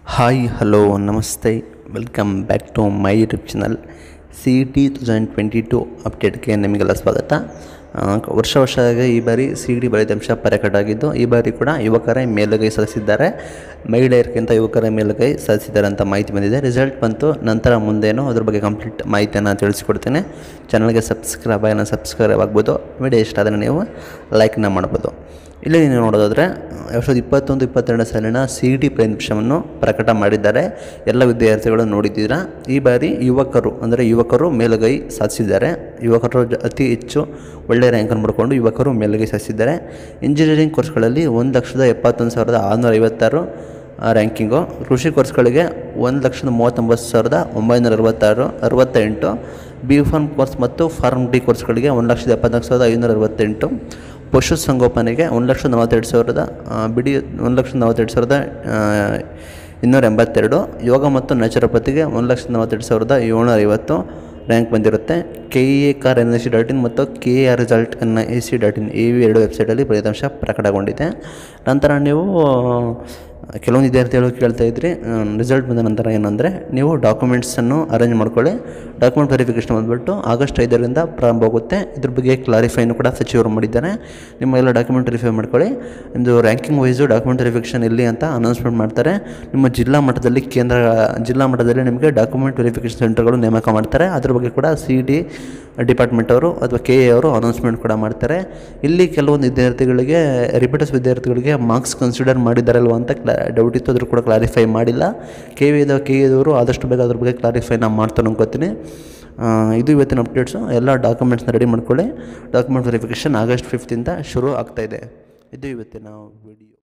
hi hello ನಮಸ್ತೆ welcome back to my YouTube channel C E T two thousand twenty two ಅಪ್ಡೇಟ್ಗೆ ನಿಮಗೆಲ್ಲ ಸ್ವಾಗತ ಆ, ವರ್ಷ ವರ್ಷದಾಗ ಈ ಬಾರಿ ಸಿ ಇ ಟಿ ಫಲಿತಾಂಶ ಪ್ರಕಟ ಆಗಿದ್ದು ಈ ಬಾರಿ ಕೂಡ ಯುವಕರೇ ಮೇಲುಗೈ ಸಾಧಿಸಿದ್ದಾರೆ ಮಹಿಳೆಯರಿಗಿಂತ ಯುವಕರ ಮೇಲುಗೈ ಸಾಧಿಸಿದ್ದಾರೆ ಅಂತ ಮಾಹಿತಿ ಬಂದಿದೆ ರಿಸಲ್ಟ್ ಬಂತು ನಂತರ ಮುಂದೇನು ಅದ್ರ ಬಗ್ಗೆ ಕಂಪ್ಲೀಟ್ ಮಾಹಿತಿಯನ್ನು ತಿಳಿಸ್ಕೊಡ್ತೇನೆ ಚಾನಲ್ಗೆ ಸಬ್ಸ್ಕ್ರೈಬ್ ಆಗಿ ಸಬ್ಸ್ಕ್ರೈಬ್ ಆಗ್ಬೋದು ವಿಡಿಯೋ ಇಷ್ಟ ಆದರೆ ನೀವು ಲೈಕ್ನ ಮಾಡ್ಬೋದು ಇಲ್ಲಿ ನೀವು ನೋಡೋದಾದರೆ ಎರಡು ಸಾವಿರದ ಇಪ್ಪತ್ತೊಂದು ಇಪ್ಪತ್ತೆರಡನೇ ಸಾಲಿನ ಸಿ ಇ ಟಿ ಫಲಿತಾಂಶವನ್ನು ಪ್ರಕಟ ಮಾಡಿದ್ದಾರೆ ಎಲ್ಲ ವಿದ್ಯಾರ್ಥಿಗಳು ನೋಡಿದ್ದೀರಾ ಈ ಬಾರಿ ಯುವಕರು ಅಂದರೆ ಯುವಕರು ಮೇಲುಗೈ ಸಾಧಿಸಿದ್ದಾರೆ ಯುವಕರು ಜ- ಅತಿ ಹೆಚ್ಚು ಒಳ್ಳೆಯ ರ್ಯಾಂಕನ್ನು ಮಾಡಿಕೊಂಡು ಯುವಕರು ಮೇಲುಗೈ ಸಾಧಿಸಿದ್ದಾರೆ ಇಂಜಿನಿಯರಿಂಗ್ ಕೋರ್ಸ್ಗಳಲ್ಲಿ ಒಂದು ಲಕ್ಷದ ಎಪ್ಪತ್ತೊಂದು ಸಾವಿರದ ಆರುನೂರ ಐವತ್ತಾರು ಆ, ರ್ಯಾಂಕಿಂಗು ಕೃಷಿ ಕೋರ್ಸ್ಗಳಿಗೆ ಒಂದು ಲಕ್ಷದ ಮೂವತ್ತೊಂಬತ್ತು ಸಾವಿರದ ಒಂಬೈನೂರ ಅರವತ್ತಾರು ಅರವತ್ತೆಂಟು ಬಿ ಫಾರ್ಮ್ ಕೋರ್ಸ್ ಮತ್ತು ಫಾರ್ಮ್ ಡಿ ಕೋರ್ಸ್ಗಳಿಗೆ ಒಂದು ಲಕ್ಷದ ಎಪ್ಪತ್ನಾಲ್ಕು ಸಾವಿರದ ಐನೂರ ಅರವತ್ತೆಂಟು ಪಶುಸಂಗೋಪನೆಗೆ ಒಂದು ಲಕ್ಷದ ನಲವತ್ತೆರಡು ಸಾವಿರದ ಆ, ಬಿಡಿ ಒಂದು ಲಕ್ಷದ ನಲವತ್ತೆರಡು ಸಾವಿರದ ಆ, ಇನ್ನೂರ ಎಂಬತ್ತೆರಡು ಯೋಗ ಮತ್ತು ನ್ಯಾಚುರೋಪತಿಗೆ ಒಂದು ಲಕ್ಷದ ನಲವತ್ತೆರಡು ಸಾವಿರದ ಏಳ್ನೂರ ಐವತ್ತು ರ್ಯಾಂಕ್ ಬಂದಿರುತ್ತೆ K E A kar N S C dot in ಮತ್ತು K A R result N A C dot in ಈ ಎರಡು ವೆಬ್ಸೈಟಲ್ಲಿ ಫಲಿತಾಂಶ ಪ್ರಕಟಗೊಂಡಿದೆ ನಂತರ ನೀವು ಕೆಲವೊಂದು ವಿದ್ಯಾರ್ಥಿಗಳು ಕೇಳ್ತಾ ಇದ್ರಿ ರಿಸಲ್ಟ್ ಬಂದ ನಂತರ ಏನಂದರೆ ನೀವು ಡಾಕ್ಯುಮೆಂಟ್ಸನ್ನು ಅರೇಂಜ್ ಮಾಡ್ಕೊಳ್ಳಿ ಡಾಕ್ಯುಮೆಂಟ್ ವೆರಿಫಿಕೇಷನ್ ಬಂದುಬಿಟ್ಟು ಆಗಸ್ಟ್ ಐದರಿಂದ ಪ್ರಾರಂಭ ಆಗುತ್ತೆ ಇದ್ರ ಬಗ್ಗೆ ಕ್ಲಾರಿಫೈನು ಕೂಡ ಸಚಿವರು ಮಾಡಿದ್ದಾರೆ ನಿಮ್ಮ ಎಲ್ಲ ಡಾಕ್ಯುಮೆಂಟ್ ವೆರಿಫೈ ಮಾಡ್ಕೊಳ್ಳಿ ನಿಮ್ಮದು ರ್ಯಾಂಕಿಂಗ್ ವೈಸು ಡಾಕ್ಯುಮೆಂಟ್ ವೆರಿಫಿಕೇಷನ್ ಎಲ್ಲಿ ಅಂತ ಅನೌನ್ಸ್ಮೆಂಟ್ ಮಾಡ್ತಾರೆ ನಿಮ್ಮ ಜಿಲ್ಲಾ ಮಟ್ಟದಲ್ಲಿ ಕೇಂದ್ರ ಜಿಲ್ಲಾ ಮಟ್ಟದಲ್ಲಿ ನಿಮಗೆ ಡಾಕ್ಯುಮೆಂಟ್ ವೆರಿಫಿಕೇಷನ್ ಸೆಂಟರ್ಗಳು ನೇಮಕ ಮಾಡ್ತಾರೆ ಅದ್ರ ಬಗ್ಗೆ ಕೂಡ ಸಿ ಡಿ ಡಿಪಾರ್ಟ್ಮೆಂಟ್ ಅವರು ಅಥವಾ ಕೆ ಎ ಅವರು ಅನೌನ್ಸ್ಮೆಂಟ್ ಕೂಡ ಮಾಡ್ತಾರೆ ಇಲ್ಲಿ ಕೆಲವೊಂದು ವಿದ್ಯಾರ್ಥಿಗಳಿಗೆ ರಿಪೀಟರ್ಸ್ ವಿದ್ಯಾರ್ಥಿಗಳಿಗೆ ಮಾರ್ಕ್ಸ್ ಕನ್ಸಿಡರ್ ಮಾಡಿದ್ದಾರಲ್ವ ಅಂತ ಕ್ಲಾ ಡೌಟ್ ಇತ್ತು ಅದ್ರ ಕೂಡ ಕ್ಲಾರಿಫೈ ಮಾಡಿಲ್ಲ ಕೆ ವಿ ಕೆ ಎದವರು ಆದಷ್ಟು ಬೇಗ ಅದ್ರ ಬಗ್ಗೆ ಕ್ಲಾರಿಫೈನ ಮಾಡ್ತಾರೆ ಅನ್ಕೋತೀನಿ ಆ, ಇದು ಇವತ್ತಿನ ಅಪ್ಡೇಟ್ಸು ಎಲ್ಲ ಡಾಕ್ಯುಮೆಂಟ್ಸ್ನ ರೆಡಿ ಮಾಡ್ಕೊಳ್ಳಿ ಡಾಕ್ಯುಮೆಂಟ್ ವೆರಿಫಿಕೇಷನ್ ಆಗಸ್ಟ್ ಫಿಫ್ತಿಂದ ಶುರು ಆಗ್ತಾಯಿದೆ ಇದು ಇವತ್ತಿನ ವಿಡಿಯೋ